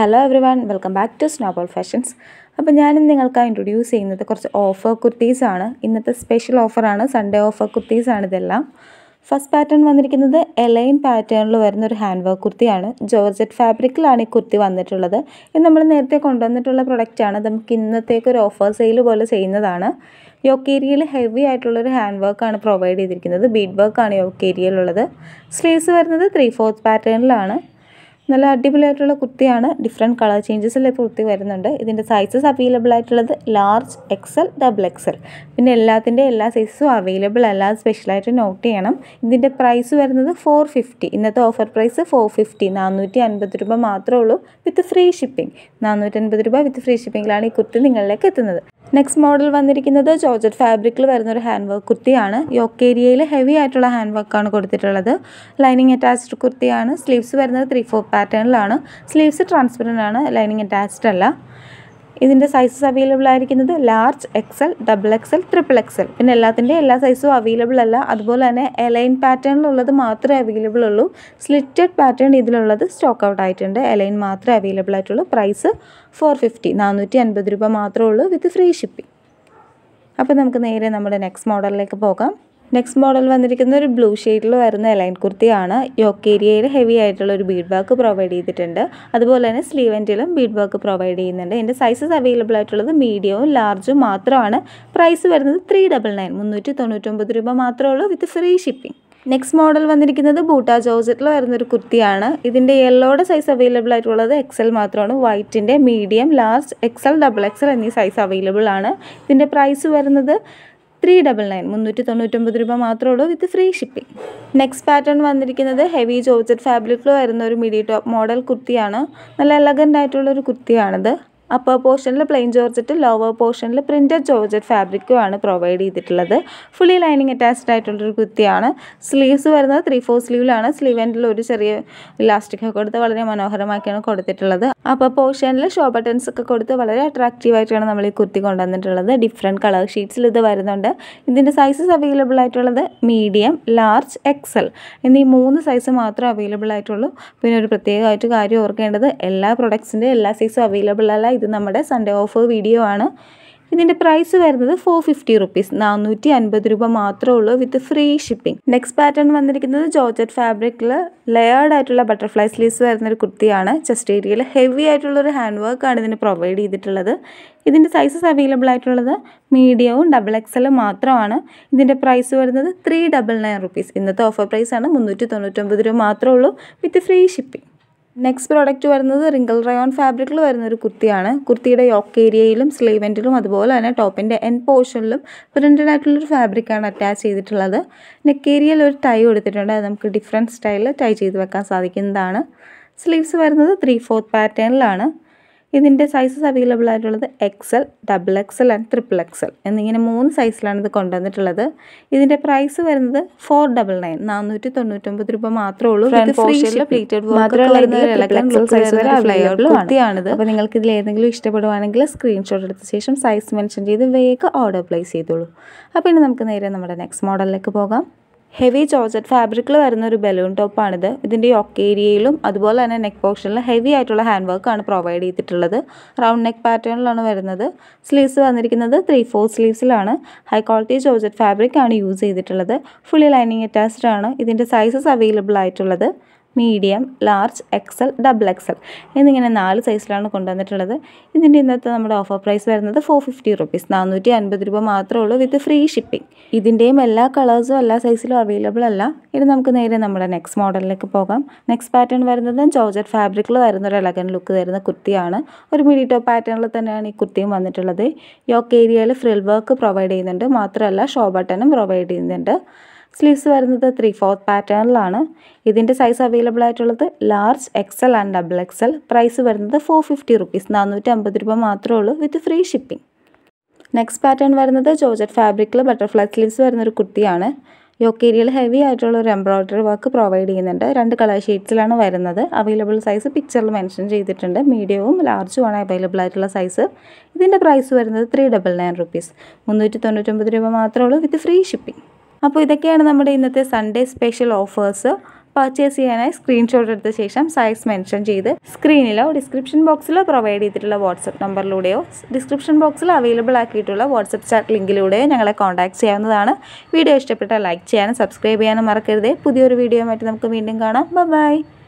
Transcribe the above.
hello everyone welcome back to Snowball Fashions അപ്പോൾ ഞാനിന്ന് നിങ്ങൾക്കായി ഇൻട്രൊഡ്യൂസ് ചെയ്യുന്നത് കുറച്ച് ഓഫർ കുർത്തീസാണ് ഇന്നത്തെ സ്പെഷ്യൽ ഓഫറാണ് സൺഡേ ഓഫർ കുർത്തീസാണ് ഇതെല്ലാം ഫസ്റ്റ് പാറ്റേൺ വന്നിരിക്കുന്നത് എലൈൻ പാറ്റേണിൽ വരുന്ന ഒരു ഹാൻഡ് വർക്ക് കുർത്തിയാണ് ജോർജറ്റ് ഫാബ്രിക്കിലാണ് ഈ കുർത്തി വന്നിട്ടുള്ളത് ഇത് നമ്മൾ നേരത്തെ കൊണ്ടുവന്നിട്ടുള്ള പ്രൊഡക്റ്റാണ് നമുക്ക് ഇന്നത്തേക്ക് ഒരു ഓഫർ സെയിൽ പോലെ ചെയ്യുന്നതാണ് യോക്കേരിയയിൽ ഹെവി ആയിട്ടുള്ളൊരു ഹാൻഡ് വർക്കാണ് പ്രൊവൈഡ് ചെയ്തിരിക്കുന്നത് ബീഡ് വർക്കാണ് യോക്കേരിയയിലുള്ളത് സ്ലീവ്സ് വരുന്നത് ത്രീ ഫോർത്ത് പാറ്റേണിലാണ് നല്ല അടിപൊളിയായിട്ടുള്ള കുർത്തിയാണ് ഡിഫറെൻറ്റ് കളർ ചേഞ്ചസിൽ കുർത്തി വരുന്നുണ്ട് ഇതിൻ്റെ സൈസസ് അവൈലബിൾ ആയിട്ടുള്ളത് ലാർജ് എക്സൽ ഡബിൾ എക്സൽ പിന്നെ എല്ലാത്തിൻ്റെ എല്ലാ സൈസസും അവൈലബിൾ അല്ല സ്പെഷ്യലായിട്ട് നോട്ട് ചെയ്യണം ഇതിൻ്റെ പ്രൈസ് വരുന്നത് ഫോർ ഫിഫ്റ്റി ഇന്നത്തെ ഓഫർ പ്രൈസ് ഫോർ ഫിഫ്റ്റി നാനൂറ്റി അൻപത് രൂപ മാത്രമേ ഉള്ളൂ വിത്ത് ഫ്രീ ഷിപ്പിംഗ് നാനൂറ്റി അൻപത് രൂപ വിത്ത് ഫ്രീ ഷിപ്പിങ്ങിലാണ് ഈ കുർത്തി നിങ്ങളിലേക്ക് എത്തുന്നത് നെക്സ്റ്റ് മോഡൽ വന്നിരിക്കുന്നത് ജോർജറ്റ് ഫാബ്രിക്കിൽ വരുന്ന ഒരു ഹാൻഡ് വർക്ക് കുർത്തിയാണ് യോക്കേരിയയിൽ ഹെവി ആയിട്ടുള്ള ഹാൻഡ് വർക്കാണ് കൊടുത്തിട്ടുള്ളത് ലൈനിങ് അറ്റാച്ച്ഡ് കുർത്തിയാണ് സ്ലീവ്സ് വരുന്നത് ത്രീ ഫോർ പാറ്റേണിലാണ് സ്ലീവ്സ് ട്രാൻസ്പെറൻ്റ് ആണ് ലൈനിങ് അറ്റാച്ച്ഡ് അല്ല ഇതിൻ്റെ സൈസസ് അവൈലബിൾ ആയിരിക്കുന്നത് large XL double XL triple XL പിന്നെ എല്ലാത്തിൻ്റെ എല്ലാ സൈസും അവൈലബിൾ അല്ല അതുപോലെ തന്നെ എലൈൻ പാറ്റേണിലുള്ളത് മാത്രമേ അവൈലബിൾ ഉള്ളൂ സ്ലിറ്റഡ് പാറ്റേൺ ഇതിലുള്ളത് സ്റ്റോക്ക് ഔട്ട് ആയിട്ടുണ്ട് എലൈൻ മാത്രമേ അവൈലബിൾ ആയിട്ടുള്ളൂ പ്രൈസ് ഫോർ ഫിഫ്റ്റി നാനൂറ്റി അൻപത് രൂപ മാത്രമേ ഉള്ളൂ വിത്ത് ഫ്രീ ഷിപ്പിംഗ് അപ്പോൾ നമുക്ക് നേരെ നമ്മുടെ നെക്സ്റ്റ് മോഡലിലേക്ക് പോകാം നെക്സ്റ്റ് മോഡൽ വന്നിരിക്കുന്ന ഒരു ബ്ലൂ ഷെയ്ഡിൽ വരുന്ന എലൈൻ കുർത്തിയാണ് യോക്ക് ഏരിയയിൽ ഹെവി ആയിട്ടുള്ള ഒരു ബീഡ് വർക്ക് പ്രൊവൈഡ് ചെയ്തിട്ടുണ്ട് അതുപോലെ തന്നെ സ്ലീവ് എൻഡിലും ബീഡ് വർക്ക് പ്രൊവൈഡ് ചെയ്യുന്നുണ്ട് ഇതിൻ്റെ സൈസസ് അവൈലബിൾ ആയിട്ടുള്ളത് മീഡിയവും ലാർജും മാത്രമാണ് പ്രൈസ് വരുന്നത് ത്രീ ഡബിൾ നയൻ മുന്നൂറ്റി തൊണ്ണൂറ്റൊമ്പത് രൂപ മാത്രമേ ഉള്ളൂ with free shipping next model വന്നിരിക്കുന്നത് ബൂട്ട ജോർജറ്റിൽ വരുന്നൊരു കുർത്തിയാണ് ഇതിൻ്റെ യെല്ലോയുടെ സൈസ് അവൈലബിൾ ആയിട്ടുള്ളത് എക്സൽ മാത്രമാണ് വൈറ്റിൻ്റെ medium large XL double XL എന്നീ സൈസ് അവൈലബിൾ ആണ് ഇതിൻ്റെ പ്രൈസ് വരുന്നത് ത്രീ ഡബിൾ നയൻ മുന്നൂറ്റി തൊണ്ണൂറ്റൊമ്പത് രൂപ മാത്രമേ ഉള്ളൂ with free shipping next pattern വന്നിരിക്കുന്നത് ഹെവി ജോർജറ്റ് ഫാബ്രിക്കിൽ വരുന്ന ഒരു മിഡി ടോപ്പ് മോഡൽ കുർത്തിയാണ് നല്ല എലഗൻ്റ് ആയിട്ടുള്ള ഒരു കുർത്തിയാണിത് അപ്പർ പോർഷനിൽ പ്ലെയിൻ ജോർജറ്റ് ലോവർ പോർഷനിൽ പ്രിൻറ്റഡ് ജോർജറ്റ് ഫാബ്രിക്കുമാണ് പ്രൊവൈഡ് ചെയ്തിട്ടുള്ളത് ഫുള്ളി ലൈനിങ് അറ്റാച്ച്ഡ് ആയിട്ടുള്ളൊരു കുർത്തിയാണ് സ്ലീവ്സ് വരുന്നത് ത്രീ ഫോർ സ്ലീവിലാണ് സ്ലീവ് എൻഡിൽ ഒരു ചെറിയ ഇലാസ്റ്റിക് ഒക്കെ കൊടുത്ത് വളരെ മനോഹരമാക്കിയാണ് കൊടുത്തിട്ടുള്ളത് അപ്പർ പോർഷനിൽ ഷോ ബട്ടൺസ് ഒക്കെ കൊടുത്ത് വളരെ അട്രാക്റ്റീവ് ആയിട്ടാണ് നമ്മൾ ഈ കുർത്തി കൊണ്ടുവന്നിട്ടുള്ളത് ഡിഫറെൻറ്റ് കളർ ഷീറ്റ്സിൽ ഇത് വരുന്നുണ്ട് ഇതിൻ്റെ സൈസസ് അവൈലബിൾ ആയിട്ടുള്ളത് മീഡിയം ലാർജ് എക്സൽ എന്നീ മൂന്ന് സൈസ് മാത്രമേ അവൈലബിൾ ആയിട്ടുള്ളൂ പിന്നെ ഒരു പ്രത്യേകമായിട്ട് കാര്യം ഓർക്കേണ്ടത് എല്ലാ പ്രൊഡക്ട്സിൻ്റെ എല്ലാ സൈസും അവൈലബിൾ അല്ല ഇത് നമ്മുടെ സൺഡേ ഓഫർ വീഡിയോ ആണ് ഇതിൻ്റെ പ്രൈസ് വരുന്നത് ഫോർ ഫിഫ്റ്റി റുപ്പീസ് നാനൂറ്റി അൻപത് രൂപ മാത്രമേ ഉള്ളൂ with free shipping next pattern വന്നിരിക്കുന്നത് ജോർജറ്റ് ഫാബ്രിക്കിൽ ലെയേർഡ് ആയിട്ടുള്ള ബട്ടർഫ്ലൈ സ്ലീവ്സ് വരുന്നൊരു കുർത്തിയാണ് ചെസ്റ്റ് ഏരിയയിൽ ഹെവി ആയിട്ടുള്ളൊരു ഹാൻഡ് വർക്കാണ് ഇതിന് പ്രൊവൈഡ് ചെയ്തിട്ടുള്ളത് ഇതിൻ്റെ സൈസസ് അവൈലബിൾ ആയിട്ടുള്ളത് മീഡിയവും ഡബിൾ എക്സലും മാത്രമാണ് ഇതിൻ്റെ പ്രൈസ് വരുന്നത് ത്രീ ഡബിൾ നയൻ റുപ്പീസ് ഇന്നത്തെ ഓഫർ പ്രൈസാണ് മുന്നൂറ്റി തൊണ്ണൂറ്റൊമ്പത് രൂപ മാത്രമേ ഉള്ളൂ with free shipping next product വരുന്നത് റിങ്കിൾ റയോൺ ഫാബ്രിക്കിൽ വരുന്ന ഒരു കുർത്തിയാണ് കുർത്തിയുടെ യോക്ക് ഏരിയയിലും സ്ലീവെൻറ്റിലും അതുപോലെ തന്നെ ടോപ്പിൻ്റെ എൻ പോർഷനിലും പ്രിൻറ്റഡ് ആയിട്ടുള്ളൊരു ഫാബ്രിക്കാണ് അറ്റാച്ച് ചെയ്തിട്ടുള്ളത് നെക്ക് ഏരിയയിൽ ഒരു ടൈ കൊടുത്തിട്ടുണ്ട് അത് നമുക്ക് ഡിഫറെൻറ്റ് സ്റ്റൈലിൽ ടൈ ചെയ്ത് വെക്കാൻ സാധിക്കുന്നതാണ് സ്ലീവ്സ് വരുന്നത് ത്രീ ഫോർത്ത് പാറ്റേണിലാണ് ഇതിൻ്റെ സൈസസ് അവൈലബിൾ ആയിട്ടുള്ളത് XL double XL and triple XL എന്നിങ്ങനെ മൂന്ന് സൈസിലാണ് ഇത് കൊണ്ടുവന്നിട്ടുള്ളത് ഇതിൻ്റെ പ്രൈസ് വരുന്നത് ഫോർ ഡബിൾ നയൻ നാനൂറ്റി തൊണ്ണൂറ്റൊമ്പത് രൂപ മാത്രമേ ഉള്ളൂ കുർത്തിയാണിത് അപ്പോൾ നിങ്ങൾക്ക് ഇതിൽ ഏതെങ്കിലും ഇഷ്ടപ്പെടുവാണെങ്കിൽ സ്ക്രീൻഷോട്ട് എടുത്ത ശേഷം സൈസ് മെൻഷൻ ചെയ്ത് വേഗം ഓർഡർ പ്ലേസ് ചെയ്തോളൂ അപ്പോൾ ഇനി നമുക്ക് നേരെ നമ്മുടെ നെക്സ്റ്റ് മോഡലിലേക്ക് പോകാം ഹെവി ജോർജറ്റ് ഫാബ്രിക്കിൽ വരുന്ന ഒരു ബലൂൺ ടോപ്പാണിത് ഇതിൻ്റെ യോക്ക് ഏരിയയിലും അതുപോലെ തന്നെ നെക്ക് പോർഷനിൽ ഹെവി ആയിട്ടുള്ള ഹാൻഡ് വർക്കാണ് പ്രൊവൈഡ് ചെയ്തിട്ടുള്ളത് റൗണ്ട് നെക്ക് പാറ്റേണിലാണ് വരുന്നത് സ്ലീവ്സ് വന്നിരിക്കുന്നത് ത്രീ ഫോർ സ്ലീവ്സിലാണ് ഹൈ ക്വാളിറ്റി ജോർജറ്റ് ഫാബ്രിക് ആണ് യൂസ് ചെയ്തിട്ടുള്ളത് ഫുള്ളി ലൈനിങ് അറ്റാച്ച്ഡ് ആണ് ഇതിൻ്റെ സൈസസ് അവൈലബിൾ ആയിട്ടുള്ളത് medium large XL double XL എന്നിങ്ങനെ നാല് സൈസിലാണ് കൊണ്ടുവന്നിട്ടുള്ളത് ഇതിൻ്റെ ഇന്നത്തെ നമ്മുടെ ഓഫർ പ്രൈസ് വരുന്നത് ഫോർ ഫിഫ്റ്റി റുപ്പീസ് നാനൂറ്റി അൻപത് രൂപ മാത്രമേ ഉള്ളൂ വിത്ത് ഫ്രീ ഷിപ്പിംഗ് ഇതിൻ്റെയും എല്ലാ കളേഴ്സും എല്ലാ സൈസിലും അവൈലബിൾ അല്ല ഇനി നമുക്ക് നേരെ നമ്മുടെ നെക്സ്റ്റ് മോഡലിലേക്ക് പോകാം നെക്സ്റ്റ് പാറ്റേൺ വരുന്നത് ജോർജറ്റ് ഫാബ്രിക്കിൽ വരുന്ന ഒരു എലഗൻ ലുക്ക് തരുന്ന കുർത്തിയാണ് ഒരു മിഡി ടോപ്പ് പാറ്റേണിൽ തന്നെയാണ് ഈ കുർത്തിയും വന്നിട്ടുള്ളത് യോക്ക് ഏരിയയിൽ ഫ്രിൽ വർക്ക് പ്രൊവൈഡ് ചെയ്യുന്നുണ്ട് മാത്രമല്ല ഷോ ബട്ടണും പ്രൊവൈഡ് ചെയ്യുന്നുണ്ട് സ്ലീവ്സ് വരുന്നത് ത്രീ ഫോർത്ത് പാറ്റേണിലാണ് ഇതിൻ്റെ സൈസ് അവൈലബിൾ ആയിട്ടുള്ളത് large XL and double XL price വരുന്നത് ഫോർ ഫിഫ്റ്റി റുപ്പീസ് നാനൂറ്റി അമ്പത് രൂപ മാത്രമേ ഉള്ളൂ with free shipping next pattern വരുന്നത് ജോർജറ്റ് ഫാബ്രിക്കിൽ ബട്ടർഫ്ലൈ സ്ലീവ്സ് വരുന്നൊരു കുർത്തിയാണ് യോക്ക് ഏരിയയിൽ ഹെവി ആയിട്ടുള്ള ഒരു എംബ്രോയ്ഡറി വർക്ക് പ്രൊവൈഡ് ചെയ്യുന്നുണ്ട് രണ്ട് കളർ ഷീറ്റ്സിലാണ് വരുന്നത് അവൈലബിൾ സൈസ് പിക്ചറിൽ മെൻഷൻ ചെയ്തിട്ടുണ്ട് മീഡിയവും ലാർജും ആണ് അവൈലബിൾ ആയിട്ടുള്ള സൈസ് ഇതിൻ്റെ പ്രൈസ് വരുന്നത് ത്രീ ഡബിൾ നയൻ റുപ്പീസ് മുന്നൂറ്റി തൊണ്ണൂറ്റൊമ്പത് രൂപ മാത്രമേ ഉള്ളൂ വിത്ത് ഫ്രീ ഷിപ്പിംഗ് അപ്പോൾ ഇതൊക്കെയാണ് നമ്മുടെ ഇന്നത്തെ സൺഡേ സ്പെഷ്യൽ ഓഫേഴ്സ് പർച്ചേസ് ചെയ്യാനായി സ്ക്രീൻഷോട്ട് എടുത്ത ശേഷം സൈസ് മെൻഷൻ ചെയ്ത് സ്ക്രീനിലോ ഡിസ്ക്രിപ്ഷൻ ബോക്സിലോ പ്രൊവൈഡ് ചെയ്തിട്ടുള്ള വാട്സപ്പ് നമ്പറിലൂടെയോ ഡിസ്ക്രിപ്ഷൻ ബോക്സിൽ അവൈലബിൾ ആക്കിയിട്ടുള്ള വാട്സപ്പ് ചാറ്റ് ലിങ്കിലൂടെയോ ഞങ്ങളെ കോൺടാക്ട് ചെയ്യാവുന്നതാണ് വീഡിയോ ഇഷ്ടപ്പെട്ടാൽ ലൈക്ക് ചെയ്യാനും സബ്സ്ക്രൈബ് ചെയ്യാനും മറക്കരുത് പുതിയൊരു വീഡിയോ ആയിട്ട് നമുക്ക് വീണ്ടും കാണാം ബൈ